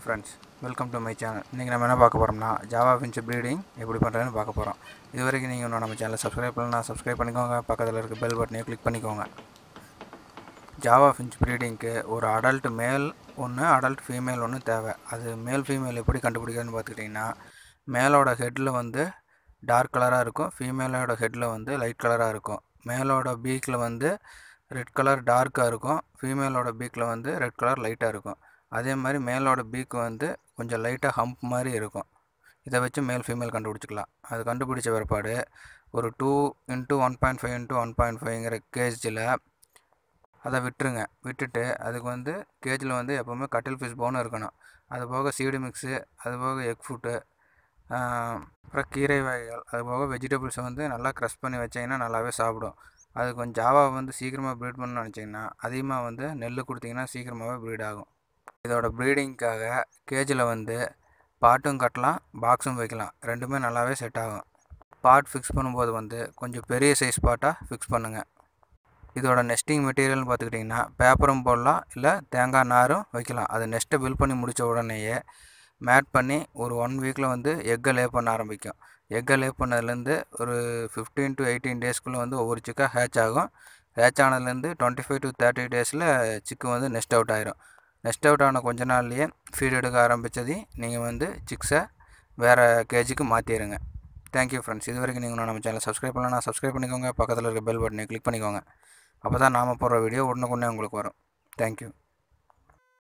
friends welcome to my channel இன்றைக்கி நம்ம என்ன பார்க்க போகிறோம்னா ஜாவா ஃபின்ச் ப்ரீடிங் எப்படி பண்ணுறதுன்னு பார்க்க போகிறோம் இது வரைக்கும் நீங்கள் இன்னும் நம்ம சேனலை சப்ஸ்கிரைப் பண்ணலாம் சப்ஸ்கிரைப் பண்ணிக்கோங்க பக்கத்தில் இருக்க பெல் பட்டனையும் கிளிக் பண்ணிக்கோங்க ஜாவா ஃபின்ச் ப்ரீடிங்க்கு ஒரு அடல்ட் மேல் ஒன்று அடல்ட் ஃபீமேல் ஒன்று தேவை அது மேல் ஃபீமேல் எப்படி கண்டுபிடிக்கிறதுன்னு பார்த்துக்கிட்டிங்கன்னா மேலோட ஹெட்டில் வந்து டார்க் கலராக இருக்கும் ஃபீமேலோட ஹெட்டில் வந்து லைட் கலராக இருக்கும் மேலோட பீக்கில் வந்து ரெட் கலர் டார்க்காக இருக்கும் ஃபீமேலோட பீக்கில் வந்து ரெட் கலர் லைட்டாக இருக்கும் அதே மாதிரி மேலோட பீக் வந்து கொஞ்சம் லைட்டாக ஹம்ப் மாதிரி இருக்கும் இதை வச்சு மேல் ஃபீமேல் கண்டுபிடிச்சிக்கலாம் அது கண்டுபிடிச்ச பிற்பாடு ஒரு two into one point five into one point ஃபைவ்ங்கிற கேஜில் அதை விட்டுருங்க விட்டுட்டு அதுக்கு வந்து கேஜில் வந்து எப்போவுமே கட்டில் ஃபிஷ் போன் இருக்கணும் அது போக சீடு மிக்ஸு அது போக எக் ஃபுட்டு அப்புறம் கீரை வகைகள் அது போக வெஜிடபிள்ஸை வந்து நல்லா க்ரஷ் பண்ணி வச்சிங்கன்னா நல்லாவே சாப்பிடும் அது கொஞ்சம் ஜாவா வந்து சீக்கிரமாக ப்ரீட் பண்ணணும்னு நினச்சிங்கன்னா அதிகமாக வந்து நெல் கொடுத்தீங்கன்னா சீக்கிரமாகவே ப்ரீட் ஆகும் இதோட ப்ரீடிங்க்காக கேஜில் வந்து பாட்டும் கட்டலாம் பாக்ஸும் வைக்கலாம் ரெண்டுமே நல்லாவே செட் ஆகும் பாட் ஃபிக்ஸ் பண்ணும்போது வந்து கொஞ்சம் பெரிய சைஸ் பாட்டாக ஃபிக்ஸ் பண்ணுங்கள் இதோட நெஸ்டிங் மெட்டீரியல்னு பார்த்துக்கிட்டிங்கன்னா பேப்பரும் போடலாம் இல்லை தேங்காய் நாரும் வைக்கலாம் அது நெஸ்ட்டை பில் பண்ணி முடித்த உடனேயே மேட் பண்ணி ஒரு ஒன் வீக்கில் வந்து எக்கை லே பண்ண ஆரம்பிக்கும் எக்கை லே பண்ணதுலேருந்து ஒரு ஃபிஃப்டீன் டு எயிட்டீன் டேஸ்க்குள்ளே வந்து ஒவ்வொரு சிக்காக ஹேட்ச் ஆகும் ஹேட்ச் ஆனதுலேருந்து டுவெண்ட்டி ஃபைவ் டு தேர்ட்டி டேஸில் சிக்கு வந்து நெஸ்ட் அவுட் ஆயிரும் நெஸ்ட் அவுட் ஆன கொஞ்ச நாள்லேயே ஃபீட் எடுக்க ஆரம்பித்தது நீங்கள் வந்து சிக்ஸை வேறு கேஜிக்கு மாற்றிடுங்க தேங்க்யூ ஃப்ரெண்ட்ஸ் இது வரைக்கும் நீங்கள் நம்ம சேனல் சப்ஸ்கிரைப் பண்ணலாம் சப்ஸ்கிரைப் பண்ணிக்கோங்க பக்கத்தில் இருக்க பெல் பட்டனை கிளிக் பண்ணிக்கோங்க அப்போ தான் நாம் போடுற வீடியோ உடனுக்குடனே உங்களுக்கு வரும் தேங்க்யூ